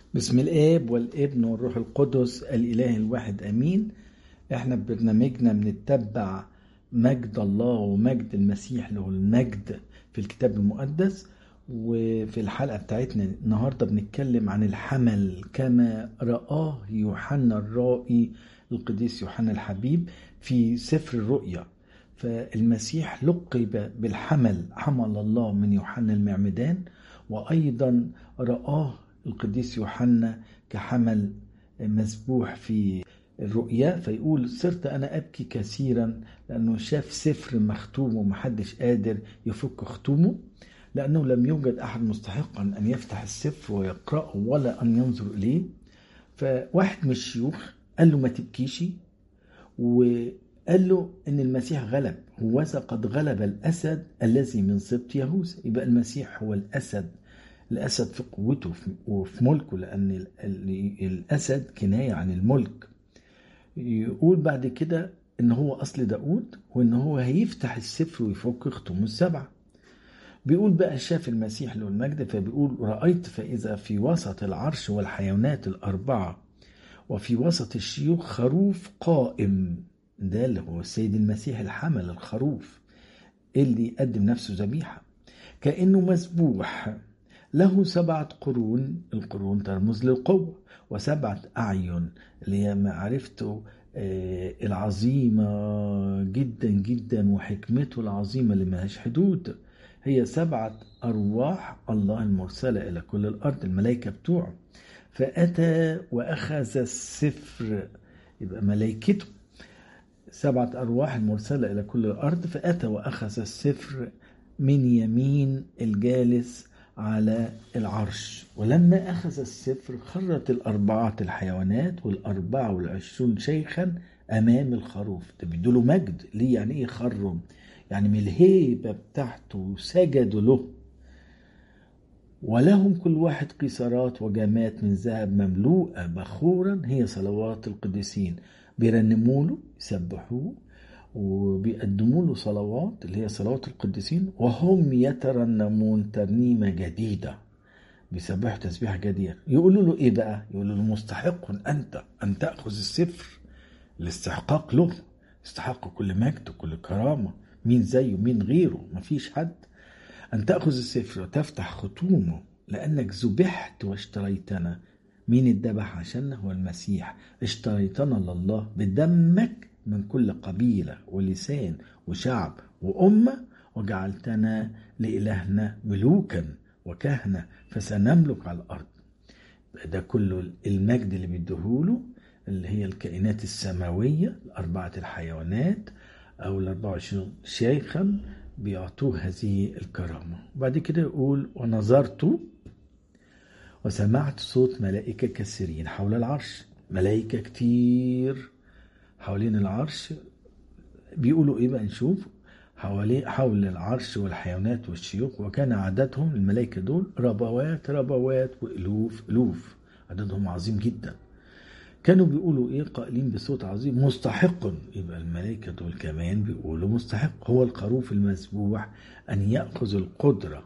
بسم الاب والابن والروح القدس الاله الواحد امين احنا ببرنامجنا بنتبع مجد الله ومجد المسيح له المجد في الكتاب المقدس وفي الحلقه بتاعتنا النهارده بنتكلم عن الحمل كما رآه يوحنا الرائي القديس يوحنا الحبيب في سفر الرؤيا فالمسيح لقب بالحمل حمل الله من يوحنا المعمدان وايضا رآه القديس يوحنا كحمل مسبوح في الرؤيا فيقول صرت أنا أبكي كثيرا لأنه شاف سفر مختوم ومحدش قادر يفك ختومه لأنه لم يوجد أحد مستحقا أن يفتح السفر ويقرأه ولا أن ينظر إليه فواحد من الشيوخ قال له ما تبكيش وقال له ان المسيح غلب هوذا قد غلب الاسد الذي من سبط يهوذا يبقى المسيح هو الاسد الأسد في قوته وفي ملكه لأن الأسد كناية عن الملك يقول بعد كده إن هو أصل داود وإن هو هيفتح السفر ويفك ختوم السبعة بيقول بقى شاف المسيح له المجد فبيقول رأيت فإذا في وسط العرش والحيوانات الأربعة وفي وسط الشيوخ خروف قائم ده اللي هو السيد المسيح الحمل الخروف اللي يقدم نفسه ذبيحة كأنه مسبوح له سبعة قرون القرون ترمز للقوة وسبعة أعين اللي هي معرفته العظيمة جدا جدا وحكمته العظيمة اللي ملهاش حدود هي سبعة أرواح الله المرسلة إلى كل الأرض الملائكة بتوعه فأتى وأخذ السفر يبقى ملائكته سبعة أرواح المرسلة إلى كل الأرض فأتى وأخذ السفر من يمين الجالس على العرش ولما أخذ السفر خرت الأربعة الحيوانات والأربعة والعشرون شيخا أمام الخروف ده بيدوله مجد ليه يعني إيه خرم يعني من الهيبة بتاعته سجدوا له ولهم كل واحد قيصرات وجامات من ذهب مملوءة بخورا هي صلوات القديسين بيرنموا له يسبحوه وبيقدموا له صلوات اللي هي صلوات القديسين وهم يترنمون ترنيمه جديده بيسبحوا تسبيحه جديده يقولوا له ايه بقى؟ يقولوا له مستحق انت ان تاخذ السفر الاستحقاق له استحق كل مجد وكل كرامه مين زيه مين غيره مفيش حد ان تاخذ السفر وتفتح ختومه لانك ذبحت واشتريتنا مين اتذبح عشاننا هو المسيح اشتريتنا لله بدمك من كل قبيلة ولسان وشعب وأمة وجعلتنا لإلهنا ملوكا وكهنة فسنملك على الأرض ده كله المجد اللي بيديهوله اللي هي الكائنات السماوية الأربعة الحيوانات أو الأربعة وعشرين شيخا بيعطوه هذه الكرامة وبعد كده يقول ونظرت وسمعت صوت ملائكة كثيرين حول العرش ملائكة كتير حوالين العرش بيقولوا ايه بقى نشوف حوالي حول العرش والحيوانات والشيوخ وكان عددهم الملائكة دول ربوات ربوات وألوف ألوف عددهم عظيم جدا كانوا بيقولوا ايه قائلين بصوت عظيم مستحق يبقى الملائكة دول كمان بيقولوا مستحق هو الخروف المسبوح أن يأخذ القدرة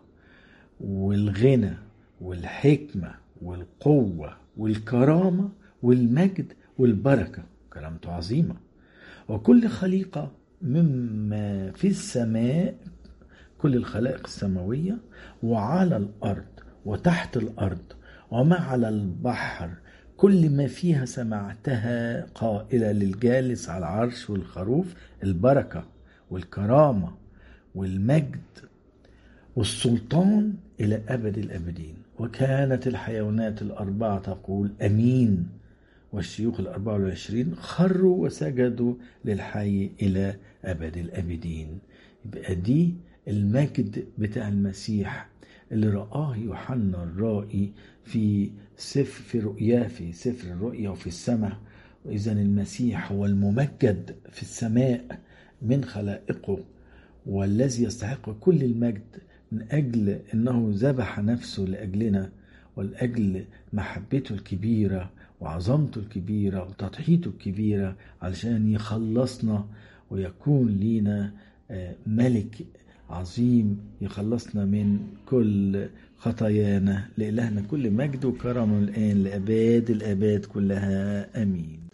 والغنى والحكمة والقوة والكرامة والمجد والبركة كرامته عظيمة وكل خليقة مما في السماء كل الخلائق السماوية وعلى الأرض وتحت الأرض وما على البحر كل ما فيها سمعتها قائلة للجالس على العرش والخروف البركة والكرامة والمجد والسلطان إلى أبد الأبدين وكانت الحيوانات الأربعة تقول أمين والشيوخ الأربعة والعشرين خروا وسجدوا للحي إلى أبد الأبدين يبقى دي المجد بتاع المسيح اللي رآه يوحنا الرائي في سفر في رؤياه في سفر الرؤيا وفي السماء وإذا المسيح هو الممجد في السماء من خلائقه والذي يستحق كل المجد من أجل أنه ذبح نفسه لأجلنا ولأجل محبته الكبيرة وعظمته الكبيرة وتضحيته الكبيرة علشان يخلصنا ويكون لينا ملك عظيم يخلصنا من كل خطايانا لإلهنا كل مجد وكرم الآن لأباد الآباد كلها آمين